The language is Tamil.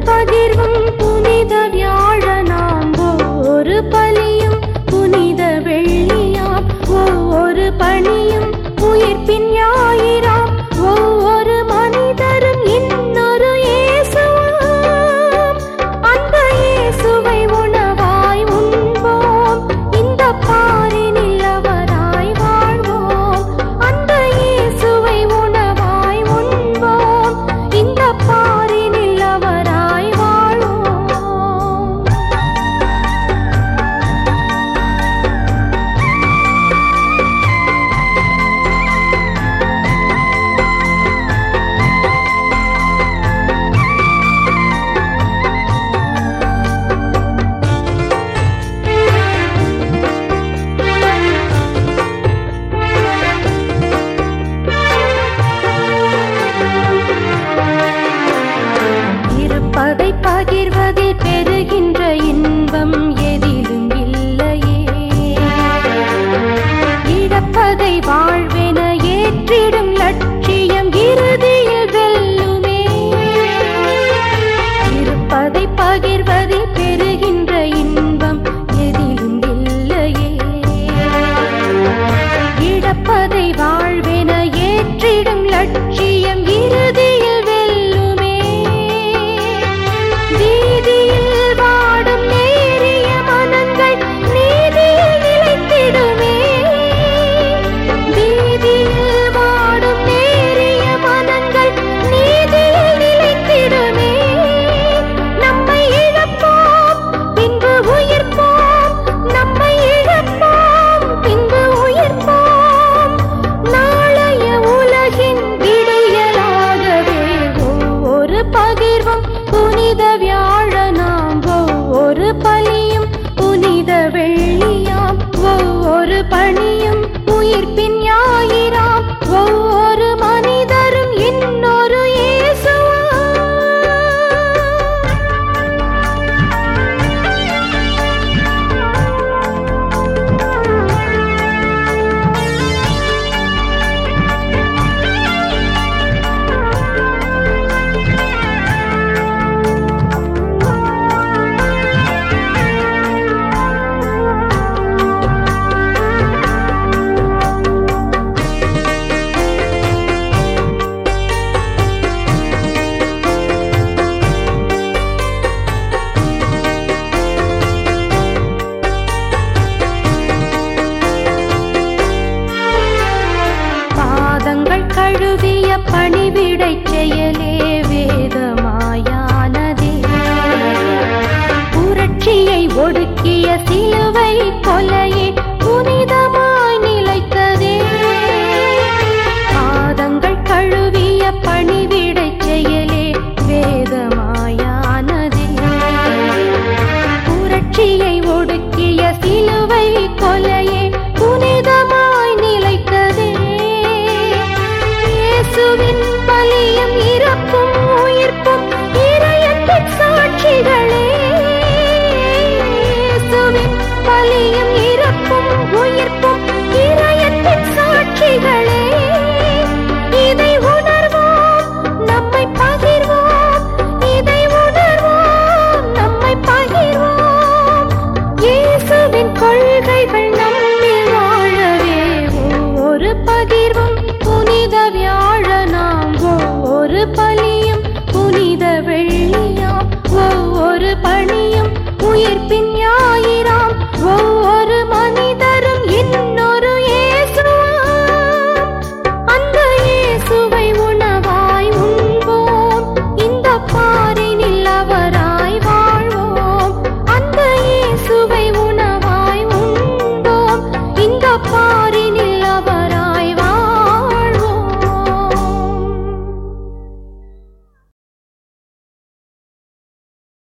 பகிர்வும் புனித வியாழனாம் ஒவ்வொரு பலியும் புனித வெள்ளியாம் ஒவ்வொரு பணியும் உயிர்ப்பின் ஞாயிறாம் ஒவ்வொரு மனிதரும் இன்னொரு இயேசுவாம் அந்த இயேசுவை உணவாய் உண்போம் இந்த பாரினில் அவராய் வாழ்வோம் அந்த இயேசுவை உணவாய் உண்போம் இந்த பாரினில் அவராய் வாழ்வோம் இருப்பதை பகிர்வதில் பெறுகின்ற இன்பம் எதிலும் இல்லையே இழப்பதை வாழ்வென ஏற்றிடும் லட்சியம் இறுதியில் வெல்லுமே இருப்பதை பகிர்வதில் பெறுகின்ற இன்பம் எதிலும் இல்லையே இழப்பதை வாழ்வென ஏற்றிடும் லட்சியம் இறுதியில் வெல்லுமே வீதியில் வாடும் நேரிய மனங்கள் நீதியில் நிலைத்திடுமே வீதியில் வாடும் நேரிய மனங்கள் நீதியில் நிலைத்திடுமே நம்மை இழப்போம் பின்பு உயிர்ப்போம் நம்மை இழப்போம் பின்பு உயிர்ப்போம் நாளைய உலகின் விடியலாகவே ஒவ்வொரு பகிர்வும் புனித வியாழனாம் ஒவ்வொரு பலியும் புனித வெள்ளியாம் ஒவ்வொரு பணியும் உயிர்ப்பின் ஞாயிறாம் ஒவ்வொரு மனிதரும் இன்னொரு இயேசுவாம் பாதங்கள் கழுவிய பணிவிடை செயலே வேதமாயானதே புரட்சியை ஒடுக்கிய சிலுவை கொலையே புனிதமாய் நிலைத்ததே பாதங்கள் கழுவிய பணிவிடை செயலே வேதமாயானதே புரட்சியை ஒடுக்கிய சிலுவை கொலையே புனிதமாய் நிலைத்ததே இயேசுவின் பலியும் இறப்பும் உயிர்ப்பும் இறையத்தின் சாட்சிகளே இயேசுவின் பலியும் இறப்பும் உயிர்ப்பும் இறையத்தின் சாட்சிகளே இதை உணர்வோம் நம்மை பகிர்வோம் இதை உணர்வோம் நம்மை பகிர்வோம் இயேசுவின் கொள்கைகள் நம்மில் வாழவே ஒவ்வொரு பகிர்வும் புனித வியாழனாம் ஒவ்வொரு பலியும் புனித வெள்ளியாம் ஒவ்வொரு பணியும் உயிர்ப்பின் ஞாயிறாம்